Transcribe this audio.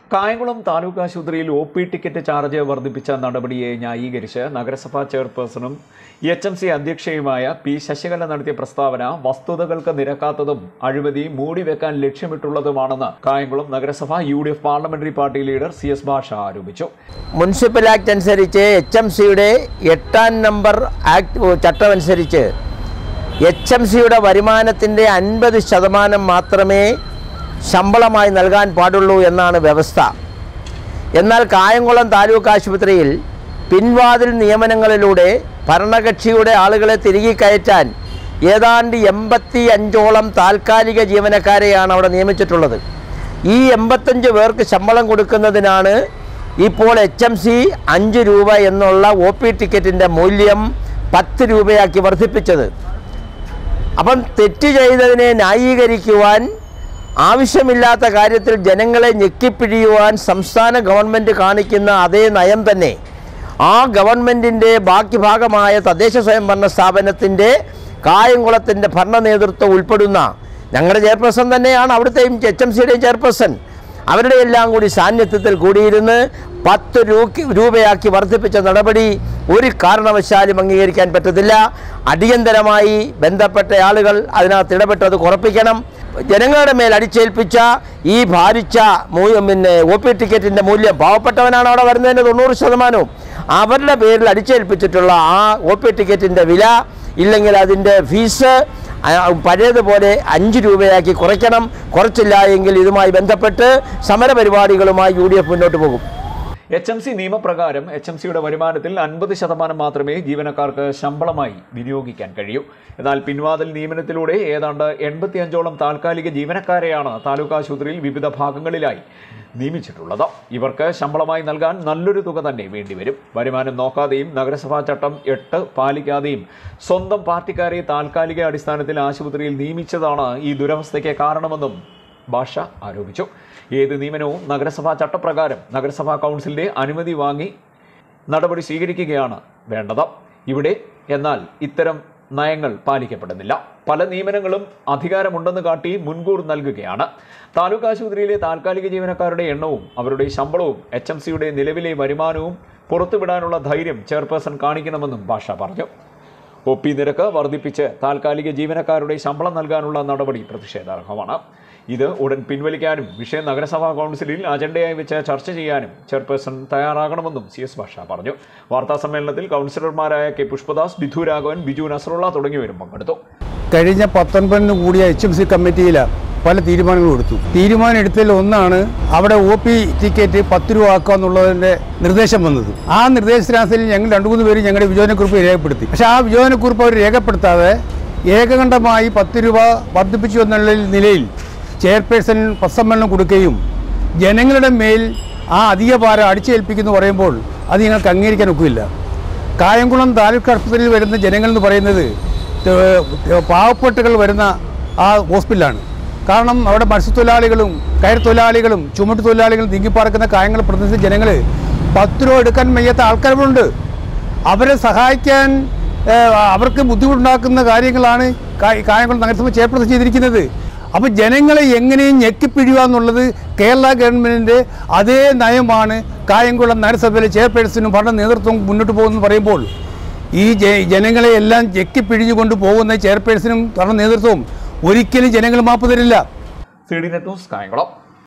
കായംകുളം താലൂക്ക് ആശുപത്രിയിൽ O P ticket charge വർദ്ധിപ്പിച്ച നടപടിയെ ന്യായീകരിച്ച് നഗരസഭാ ചെയർപേഴ്സണും എച്ച് എം സി അധ്യക്ഷയുമായ പി ശശികല നടത്തിയ പ്രസ്താവന വസ്തുതകൾക്ക് നിരക്കാത്തതും അഴിമതി മൂടിവെക്കാൻ ലക്ഷ്യമിട്ടുള്ളതുമാണെന്ന് കായംകുളം നഗരസഭ U D F parliamentary party leader C S Bhasha ആരോപിച്ചു മുനിസിപ്പൽ ആക്ട് അനുസരിച്ച് എച്ച് എം സിയുടെ എട്ടാം നമ്പർ ആക്ട് ചട്ടമനുസരിച്ച് എച്ച് എം സിയുടെ വരുമാനത്തിൻ്റെ അൻപത് ശതമാനം മാത്രമേ ശമ്പളമായി നൽകാൻ പാടുള്ളൂ എന്നാണ് വ്യവസ്ഥ എന്നാൽ കായംകുളം താലൂക്ക് ആശുപത്രിയിൽ പിൻവാതിൽ നിയമനങ്ങളിലൂടെ ഭരണകക്ഷിയുടെ ആളുകളെ തിരികെ കയറ്റാൻ ഏതാണ്ട് എൺപത്തി അഞ്ചോളം താൽക്കാലിക ജീവനക്കാരെയാണ് അവിടെ നിയമിച്ചിട്ടുള്ളത് ഈ എൺപത്തഞ്ച് പേർക്ക് ശമ്പളം കൊടുക്കുന്നതിനാണ് ഇപ്പോൾ എച്ച് എം സി അഞ്ച് രൂപ എന്നുള്ള ഒ പി ടിക്കറ്റിൻ്റെ മൂല്യം പത്ത് രൂപയാക്കി വർദ്ധിപ്പിച്ചത് അപ്പം തെറ്റ് ചെയ്തതിനെ ന്യായീകരിക്കുവാൻ ആവശ്യമില്ലാത്ത കാര്യത്തിൽ ജനങ്ങളെ ഞെക്കിപ്പിഴിയുവാൻ സംസ്ഥാന ഗവൺമെൻറ് കാണിക്കുന്ന അതേ നയം തന്നെ ആ ഗവൺമെൻറ്റിൻ്റെ ബാക്കി ഭാഗമായ തദ്ദേശ സ്വയംഭരണ സ്ഥാപനത്തിൻ്റെ കായംകുളത്തിൻ്റെ ഭരണ നേതൃത്വം ഉൾപ്പെടുന്ന ഞങ്ങളുടെ ചെയർപേഴ്സൺ തന്നെയാണ് അവിടുത്തെയും എച്ച് എം സിയുടെയും ചെയർപേഴ്സൺ അവരുടെ എല്ലാം കൂടി സാന്നിധ്യത്തിൽ കൂടിയിരുന്ന് പത്ത് രൂപ രൂപയാക്കി വർദ്ധിപ്പിച്ച നടപടി ഒരു കാരണവശാലും അംഗീകരിക്കാൻ പറ്റത്തില്ല അടിയന്തരമായി ബന്ധപ്പെട്ട ആളുകൾ അതിനകത്ത് ഇടപെട്ടത് കുറപ്പിക്കണം ജനങ്ങളുടെ മേൽ അടിച്ചേൽപ്പിച്ച ഈ ഭാരിച്ച മൂ- പിന്നെ ഒ പി ടിക്കറ്റിൻ്റെ മൂല്യം പാവപ്പെട്ടവനാണ് അവിടെ വരുന്നതിൻ്റെ തൊണ്ണൂറ് ശതമാനവും അവരുടെ പേരിൽ അടിച്ചേൽപ്പിച്ചിട്ടുള്ള ആ ഒ പി ടിക്കറ്റിൻ്റെ വില ഇല്ലെങ്കിൽ അതിൻ്റെ ഫീസ് ആ, പഴയതുപോലെ അഞ്ച് രൂപയാക്കി കുറയ്ക്കണം കുറച്ചില്ല എങ്കിൽ ഇതുമായി ബന്ധപ്പെട്ട് സമരപരിപാടികളുമായി യു ഡി എഫ് മുന്നോട്ട് പോകും എച്ച് എം സി നിയമപ്രകാരം എച്ച് എം സിയുടെ വരുമാനത്തിൽ അൻപത് ശതമാനം മാത്രമേ ജീവനക്കാർക്ക് ശമ്പളമായി വിനിയോഗിക്കാൻ കഴിയൂ എന്നാൽ പിൻവാതിൽ നിയമനത്തിലൂടെ ഏതാണ്ട് എൺപത്തിയഞ്ചോളം താൽക്കാലിക ജീവനക്കാരെയാണ് താലൂക്ക് ആശുപത്രിയിൽ വിവിധ ഭാഗങ്ങളിലായി നിയമിച്ചിട്ടുള്ളത് ഇവർക്ക് ശമ്പളമായി നൽകാൻ നല്ലൊരു തുക തന്നെ വേണ്ടിവരും വരുമാനം നോക്കാതെയും നഗരസഭാ ചട്ടം എട്ട് പാലിക്കാതെയും സ്വന്തം പാർട്ടിക്കാരെ താൽക്കാലിക അടിസ്ഥാനത്തിൽ ആശുപത്രിയിൽ നിയമിച്ചതാണ് ഈ ദുരവസ്ഥയ്ക്ക് കാരണമെന്നും ഭാഷ ആരോപിച്ചു ഏത് നിയമനവും നഗരസഭാ ചട്ടപ്രകാരം നഗരസഭാ കൗൺസിലിന്റെ അനുമതി വാങ്ങി നടപടി സ്വീകരിക്കുകയാണ് വേണ്ടത് ഇവിടെ എന്നാൽ ഇത്തരം നയങ്ങൾ പാലിക്കപ്പെടുന്നില്ല പല നിയമനങ്ങളും അധികാരമുണ്ടെന്ന് കാട്ടി മുൻകൂർ നൽകുകയാണ് താലൂക്ക് ആശുപത്രിയിലെ താൽക്കാലിക ജീവനക്കാരുടെ എണ്ണവും അവരുടെ ശമ്പളവും എച്ച് എം സിയുടെ നിലവിലെ വരുമാനവും പുറത്തുവിടാനുള്ള ധൈര്യം ചെയർപേഴ്സൺ കാണിക്കണമെന്നും ഭാഷ പറഞ്ഞു ഒ പി നിരക്ക് വർദ്ധിപ്പിച്ച് താൽക്കാലിക ജീവനക്കാരുടെ ശമ്പളം നൽകാനുള്ള നടപടി പ്രതിഷേധാർഹമാണ് ഇത് ഉടൻ പിൻവലിക്കാനും വിഷയം നഗരസഭാ കൗൺസിലിൽ അജണ്ടയായി വെച്ച് ചർച്ച ചെയ്യാനും ചെയർപേഴ്സൺ തയ്യാറാകണമെന്നും സി എസ് ഭാഷ പറഞ്ഞു വാർത്താ സമ്മേളനത്തിൽ കൗൺസിലർമാരായ കെ പുഷ്പദാസ് ബിധു രാഘവൻ ബിജു നസറുള്ള തുടങ്ങിയവരും പങ്കെടുത്തു കഴിഞ്ഞ പത്തൊൻപതിന് കൂടിയ എച്ച് എം സി കമ്മിറ്റിയിൽ പല തീരുമാനങ്ങളും എടുത്തു തീരുമാനം എടുത്തതിൽ ഒന്നാണ് അവിടെ ഒ പി ടിക്കറ്റ് പത്ത് രൂപ ആക്കുക എന്നുള്ളതിൻ്റെ നിർദ്ദേശം വന്നത് ആ നിർദ്ദേശത്തിനനുസരിച്ച് ഞങ്ങൾ രണ്ടു മൂന്ന് പേര് ഞങ്ങളുടെ വിജോനക്കുറിപ്പ് രേഖപ്പെടുത്തി പക്ഷേ ആ വിജോനക്കുറിപ്പ് അവർ രേഖപ്പെടുത്താതെ ഏകകണ്ഠമായി പത്ത് രൂപ വർദ്ധിപ്പിച്ചു എന്നുള്ള നിലയിൽ ചെയർപേഴ്സൺ പ്രസമ്മേളനം കൊടുക്കുകയും ജനങ്ങളുടെ മേൽ ആ അധിക ഭാരം അടിച്ചേൽപ്പിക്കുന്നു പറയുമ്പോൾ അത് ഞങ്ങൾക്ക് അംഗീകരിക്കാൻ ഒക്കില്ല കായംകുളം താലൂക്ക് ആശുപത്രിയിൽ വരുന്ന ജനങ്ങൾ എന്ന് പറയുന്നത് ത- പാവപ്പെട്ടുകൾ വരുന്ന ആ ഹോസ്പിറ്റലാണ് കാരണം അവിടെ മത്സ്യത്തൊഴിലാളികളും കയർ തൊഴിലാളികളും ചുമട്ട് തൊഴിലാളികളും തിങ്ങിപ്പാർക്കുന്ന കായംകുളം പ്രദേശത്തെ ജനങ്ങൾ പത്ത് രൂപ എടുക്കാൻ വയ്യാത്ത ആൾക്കാരുമുണ്ട് അവരെ സഹായിക്കാൻ ഏഹ്, അവർക്ക് ബുദ്ധിമുട്ടുണ്ടാക്കുന്ന കാര്യങ്ങളാണ് കാ- കായംകുളം നഗരസഭ ചെയർപേഴ്സൺ ചെയ്തിരിക്കുന്നത് അപ്പോൾ ജനങ്ങളെ എങ്ങനെയും ഞെക്കിപ്പിഴിയുക എന്നുള്ളത് കേരള ഗവൺമെൻറ്റിൻ്റെ അതേ നയമാണ് കായംകുളം നഗരസഭയിലെ ചെയർപേഴ്സണും ഭരണ നേതൃത്വം മുന്നോട്ട് പോകുമെന്ന് പറയുമ്പോൾ ഈ ജ- ജനങ്ങളെ എല്ലാം ഞെക്കിപ്പിഴിഞ്ഞുകൊണ്ട് പോകുന്ന ചെയർപേഴ്സണും ഭരണ നേതൃത്വവും ഒരിക്കലും ജനങ്ങൾ മാപ്പ് തരില്ല C D net news Kayamkulam